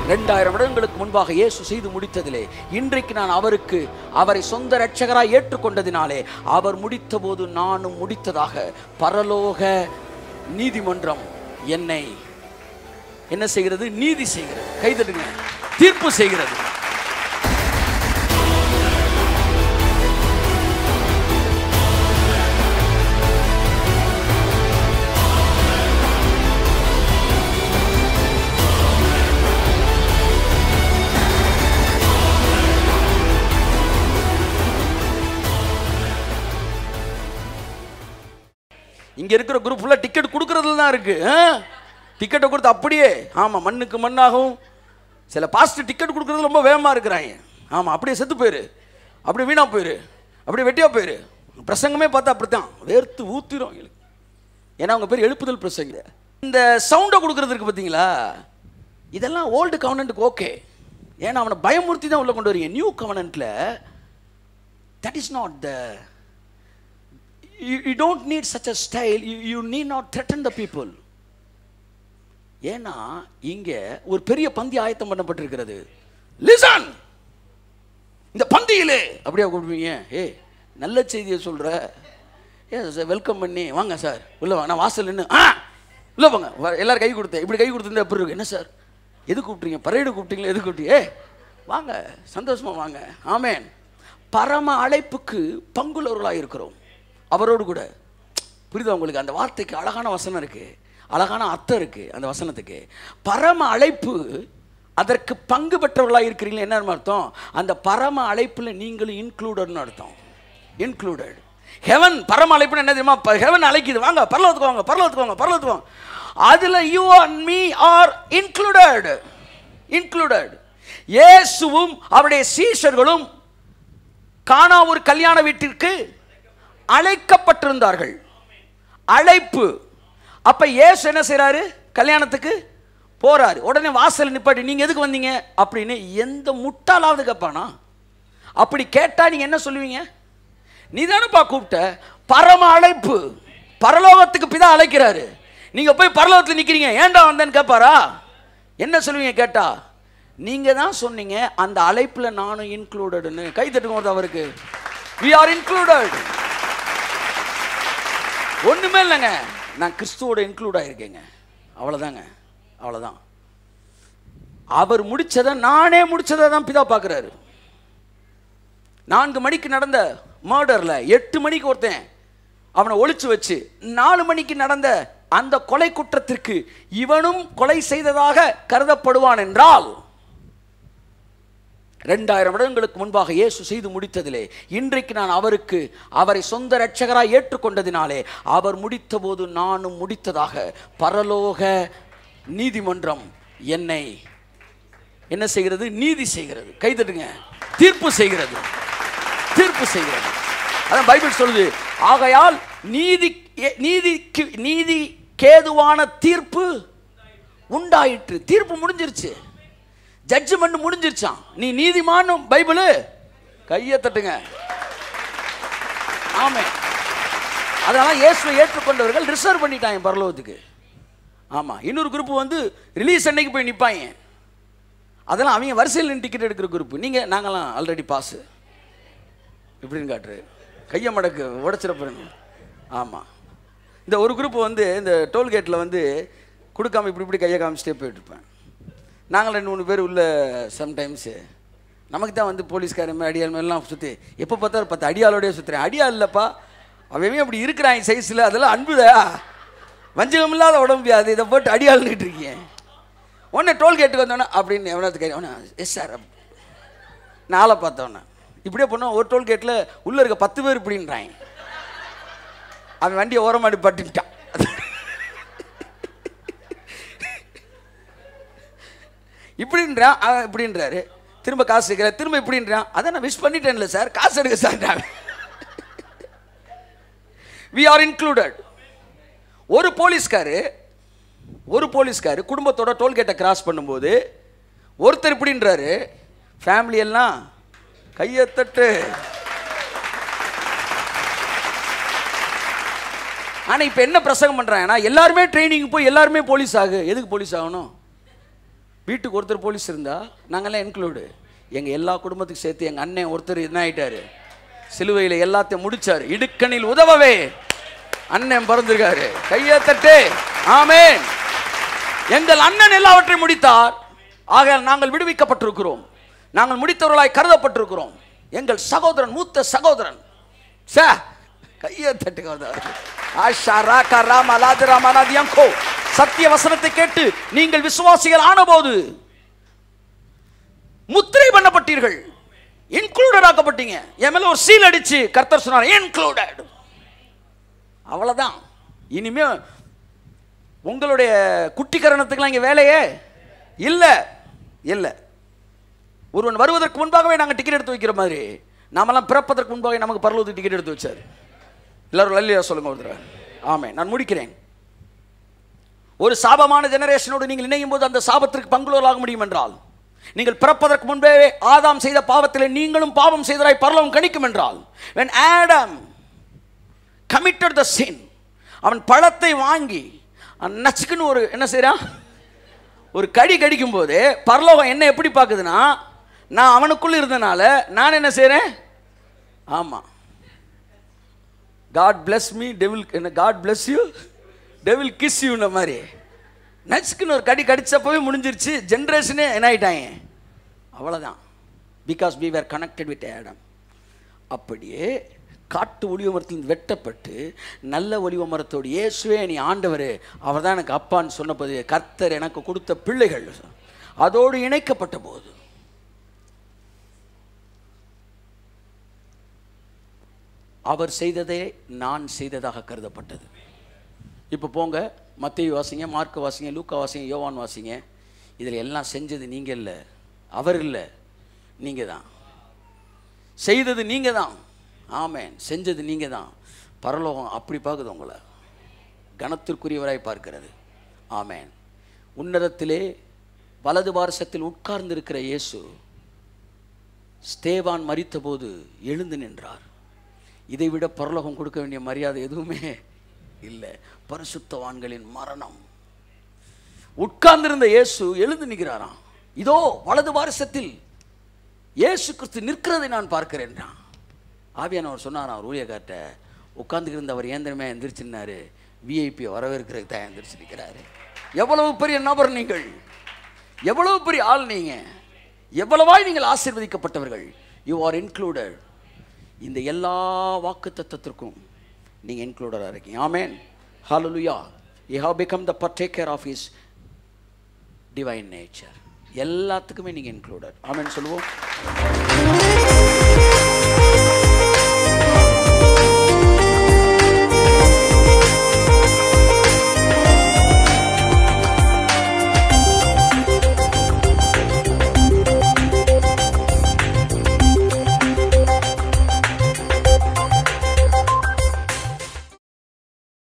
ரெண்டாயிரம் வருடங்களுக்கு முன்பாக இயேசு செய்து முடித்ததிலே இன்றைக்கு நான் அவருக்கு அவரை சொந்த இரட்சகராய் ஏற்றுக்கொண்டதினாலே அவர் முடித்த போது நானும் முடித்ததாக பரலோக நீதிமன்றம் என்னை என்ன செய்கிறது நீதி செய்கிறது கைதட்டுங்க தீர்ப்பு செய்கிறது இங்க இருக்கிற குரூப் ஃபுல்லாக டிக்கெட் கொடுக்கறதுல தான் இருக்கு டிக்கெட்டை கொடுத்து அப்படியே ஆமா மண்ணுக்கு மண்ணாகவும் சில பாஸ்ட் டிக்கெட் கொடுக்கறது ரொம்ப வேகமா இருக்கிறாங்க ஆமா அப்படியே செத்து போயிரு அப்படியே வீணா போயிரு அப்படியே வெட்டியா போயிரு பிரசங்கமே பார்த்தா அப்படித்தான் வேர்த்து ஊத்திரும் எங்களுக்கு ஏன்னா அவங்க பேர் எழுப்புதல் பிரசங்க இந்த சவுண்டை கொடுக்கறதுக்கு பார்த்தீங்களா இதெல்லாம் ஓல்டு கவர்னண்ட்டுக்கு ஓகே ஏன்னா அவனை பயமுறுத்தி தான் உள்ள கொண்டு வரீங்க நியூ கவர்னண்ட்ல that is not the you, you don't need such a style you, you need not threaten the people ஏன்னா இங்க ஒரு பெரிய பந்தி ஆயத்தம் பண்ணப்பட்டிருக்கிறது லிசன் இந்த பந்தியிலே அப்படியே கூப்பிடுவீங்க ஏ நல்ல செய்தியை சொல்ற ஏ சார் வெல்கம் பண்ணி வாங்க சார் உள்ள வாங்க நான் வாசல் நின்று ஆ உள்ள போங்க வ- எல்லாரும் கை கொடுத்தேன் இப்படி கை கொடுத்துருந்தா எப்படி இருக்கு என்ன சார் எது கூப்பிட்டீங்க பரேடு கூப்பிட்டீங்களா எது கூப்பிட்டீங்க ஏ வாங்க சந்தோஷமா வாங்க ஆமேன் பரம அழைப்புக்கு பங்குள்ளவர்களாக இருக்கிறோம் அவரோடு கூட புரியுதா உங்களுக்கு அந்த வார்த்தைக்கு அழகான வசனம் இருக்கு அழகான அர்த்தம் இருக்கு அந்த வசனத்துக்கு பரம அழைப்பு அதற்கு பங்கு பெற்றவர்களாக இருக்கிறீங்களா என்ன அர்த்தம் அந்த பரம அழைப்புல நீங்களும் இன்க்ளூடட்னு அர்த்தம் இன்க்ளூடட் ஹெவன் பரம அழைப்புன்னு என்ன தெரியுமா ஹெவன் அழைக்குது வாங்க பரலோகத்துக்கு வாங்க பரலோகத்துக்கு வாங்க பரலோகத்துக்கு வாங்க அதுல you and me are included included இயேசுவும் அவருடைய சீஷர்களும் காணா ஒரு கல்யாண வீட்டிற்கு அழைக்கப்பட்டிருந்தார்கள் அழைப்பு அப்ப இயேசு என்ன செய்றாரு கல்யாணத்துக்கு போறாரு உடனே வாசல் நிப்பாட்டி நீங்க எதுக்கு வந்தீங்க அப்படின்னு எந்த முட்டாளாவது கேட்பானா அப்படி கேட்டா நீங்க என்ன சொல்லுவீங்க நீ தானப்பா கூப்பிட்ட பரம அழைப்பு பரலோகத்துக்கு பிதா அழைக்கிறாரு நீங்க போய் பரலோகத்தில் நிக்கிறீங்க ஏன்டா வந்தேன்னு கேட்பாரா என்ன சொல்லுவீங்க கேட்டா நீங்க தான் சொன்னீங்க அந்த அழைப்புல நானும் இன்க்ளூடட்னு கை தட்டுங்க ஒருத்தன் அவருக்கு வி ஆர் இன்க்ளூடட் ஒண்ணுமே இல்லைங்க நான் கிறிஸ்துவோட இன்க்ளூட் ஆயிருக்கேங்க அவ்வளவுதாங்க அவ்வளவுதான் அவர் முடிச்சதை நானே முடிச்சதை தான் பிதா பார்க்குறாரு நான்கு மணிக்கு நடந்த மர்டர்ல எட்டு மணிக்கு ஒருத்தன் அவனை ஒளிச்சு வச்சு நாலு மணிக்கு நடந்த அந்த கொலை குற்றத்திற்கு இவனும் கொலை செய்ததாக கருதப்படுவான் என்றால் ரெண்டாயிரம் வருடங்களுக்கு முன்பாக இயேசு செய்து முடித்ததிலே இன்றைக்கு நான் அவருக்கு அவரை சொந்த இரட்சகராய் ஏற்றுக்கொண்டதினாலே அவர் முடித்த போது நானும் முடித்ததாக பரலோக நீதிமன்றம் என்னை என்ன செய்கிறது நீதி செய்கிறது கைதட்டுங்க தீர்ப்பு செய்கிறது தீர்ப்பு செய்கிறது அதான் பைபிள் சொல்லுது ஆகையால் நீதி நீதிக்கு நீதி கேதுவான தீர்ப்பு உண்டாயிற்று தீர்ப்பு முடிஞ்சிருச்சு ஜட்ஜ்மெண்ட் முடிஞ்சிருச்சான் நீ நீதிமான் பைபிள் கையை தட்டுங்க ஆமே அதனால இயேசுவை ஏற்றுக்கொண்டவர்கள் ரிசர்வ் பண்ணிட்டாங்க பரலோகத்துக்கு ஆமா இன்னொரு குரூப் வந்து ரிலீஸ் அன்னைக்கு போய் நிப்பாங்க அதெல்லாம் அவங்க வரிசையில் டிக்கெட் எடுக்கிற குரூப் நீங்க நாங்களாம் ஆல்ரெடி பாஸ் இப்படின்னு காட்டுரு கையை மடக்கு உடச்சிட பாருங்க ஆமா இந்த ஒரு குரூப் வந்து இந்த டோல்கேட்டில் வந்து கொடுக்காம இப்படி இப்படி கையை காமிச்சிட்டே போயிட்டு இருப்பேன் நாங்கள் ரெண்டு மூணு பேர் உள்ள சம்டைம்ஸு நமக்கு தான் வந்து போலீஸ்காரன் அடியால் மேலாம் சுற்றி எப்போ பார்த்தாலும் பத்து அடியாளோடய சுற்றுறேன் அடியால் இல்லைப்பா அவன் அப்படி இருக்கிறான் சைஸில் அதெல்லாம் அன்புதா வஞ்சகம் இல்லாத உடம்பு அது இதை போட்டு அடியாள்னுட்டு இருக்கீங்க உடனே டோல்கேட்டுக்கு வந்தோன்னே அப்படின்னு எவனாவது கை அவனா எஸ் சார் நாளை பார்த்தோன்னே இப்படியே பண்ணோம் ஒரு டோல்கேட்டில் உள்ளே இருக்க பத்து பேர் இப்படின்றாங்க அவன் வண்டியை ஓரமாடி பட்டுட்டான் இப்படின்றான் அவன் இப்படின்றாரு திரும்ப காசு கேட்குற திரும்ப இப்படின்றான் அதை நான் விஷ் பண்ணிட்டேன்ல சார் காசு எடுக்க சார் வி ஆர் இன்க்ளூடட் ஒரு போலீஸ்காரு ஒரு போலீஸ்காரு குடும்பத்தோட டோல்கேட்டை கிராஸ் பண்ணும்போது ஒருத்தர் இப்படின்றாரு ஃபேமிலி எல்லாம் கையை தட்டு ஆனா இப்போ என்ன பிரசங்கம் பண்றாங்கன்னா எல்லாருமே ட்ரைனிங் போய் எல்லாருமே போலீஸ் ஆகு எதுக்கு போலீஸ் ஆகணும் வீட்டுக்கு ஒருத்தர் போலீஸ் இருந்தா நாங்கெல்லாம் இன்க்ளூடு எங்க எல்லா குடும்பத்துக்கும் சேர்த்து எங்க அண்ணன் ஒருத்தர் என்ன ஆயிட்டாரு சிலுவையில் எல்லாத்தையும் முடிச்சாரு இடுக்கணில் உதவவே அண்ணன் பிறந்திருக்காரு கையை தட்டு ஆமென் எங்கள் அண்ணன் எல்லாவற்றையும் முடித்தார் ஆகையால் நாங்கள் விடுவிக்கப்பட்டிருக்கிறோம் நாங்கள் முடித்தவர்களாய் கருதப்பட்டிருக்கிறோம் எங்கள் சகோதரன் மூத்த சகோதரன் சே கையை தட்டுங்க ஆஷா ராகா ராம அலாது ராம அனாதியங்கோ சத்திய வசனத்தை கேட்டு நீங்கள் விசுவாசிகள் ஆனபோது முத்திரை பண்ணப்பட்டீர்கள் இன்க்ளூடட் ஆக்கப்பட்டீங்க என் மேல ஒரு சீல் அடிச்சு கர்த்தர் சொன்னார் இன்க்ளூடட் அவ்வளவுதான் இனிமே உங்களுடைய குட்டிக்கரணத்துக்குலாம் இங்கே வேலையே இல்லை இல்லை ஒருவன் வருவதற்கு முன்பாகவே நாங்கள் டிக்கெட் எடுத்து வைக்கிற மாதிரி நாமெல்லாம் பிறப்பதற்கு முன்பாகவே நமக்கு பரலோகத்துக்கு டிக்கெட் எடுத்து வச்சார் எல்லாரும் லல்லியா சொல்லுங்க ஒரு தடவை ஆமே நான் முடிக்கிறேன் ஒரு சாபமான ஜெனரேஷனோடு நீங்கள் இணையும் போது அந்த சாபத்திற்கு பங்குள்ளவர்களாக முடியும் என்றால் நீங்கள் பிறப்பதற்கு முன்பே ஆதாம் செய்த பாவத்தில் நீங்களும் பாவம் செய்தராய் பரலோகம் கணிக்கும் என்றால் when Adam committed the sin அவன் பழத்தை வாங்கி அவன் நச்சுக்குன்னு ஒரு என்ன செய்றான் ஒரு கடி கடிக்கும் போது பரலோகம் என்ன எப்படி பார்க்குதுன்னா நான் அவனுக்குள்ள இருந்தனால நான் என்ன செய்கிறேன் ஆமாம் காட் bless மீ டெவில் என்ன God bless you devil kiss யூன்ற மாதிரி நச்சுக்குன்னு ஒரு கடி கடிச்சப்பவே முடிஞ்சிருச்சு ஜென்ரேஷனே என்ன ஆயிட்டாங்க அவ்வளோதான் because we were connected with Adam அப்படியே காட்டு ஒளிவ மரத்தில் வெட்டப்பட்டு நல்ல ஒளிவ மரத்தோடு இயேசுவே நீ ஆண்டவர் அவர் தான் எனக்கு அப்பான்னு சொன்னபோது கர்த்தர் எனக்கு கொடுத்த பிள்ளைகள் அதோடு இணைக்கப்பட்ட போது அவர் செய்ததே நான் செய்ததாக கருதப்பட்டது இப்போ போங்க மத்திய வாசிங்க மார்க் வாசிங்க லூக்கா வாசிங்க யோவான் வாசிங்க இதில் எல்லாம் செஞ்சது நீங்கள் இல்லை அவர் இல்லை நீங்கள் தான் செய்தது நீங்கள் தான் ஆமேன் செஞ்சது நீங்கள் தான் பரலோகம் அப்படி பார்க்குது உங்களை கனத்திற்குரியவராய் பார்க்கிறது ஆமேன் உன்னதத்திலே வலது பாரசத்தில் உட்கார்ந்திருக்கிற இயேசு ஸ்தேவான் மரித்தபோது எழுந்து நின்றார் இதை விட பரலோகம் கொடுக்க வேண்டிய மரியாதை எதுவுமே இல்லை பரிசுத்தவான்களின் மரணம் உட்கார்ந்திருந்த இயேசு எழுந்து நிற்கிறாராம் இதோ வலது வாரிசத்தில் இயேசு கிறிஸ்து நிற்கிறதை நான் பார்க்கிறேன் ஆவியானவர் சொன்னாராம் அவர் ஊழியக்கார்ட்ட உட்கார்ந்துக்கிருந்த அவர் ஏந்திரமே எந்திரிச்சுன்னாரு விஐபியை வரவேற்கிறதுக்கு தான் எந்திரிச்சு நிற்கிறாரு எவ்வளவு பெரிய நபர் நீங்கள் எவ்வளவு பெரிய ஆள் நீங்க எவ்வளவாய் நீங்கள் ஆசீர்வதிக்கப்பட்டவர்கள் யூ ஆர் இன்க்ளூடட் இந்த எல்லா வாக்கு தத்துவத்திற்கும் நீங்கள் இன்க்ளூடராக இருக்கீங்க ஆமேன் ஹalleluya you have become the partaker of his divine nature எல்லாத்துக்குமே நீங்கள் இன்க்ளூடட் ஆமேன் சொல்லுவோம்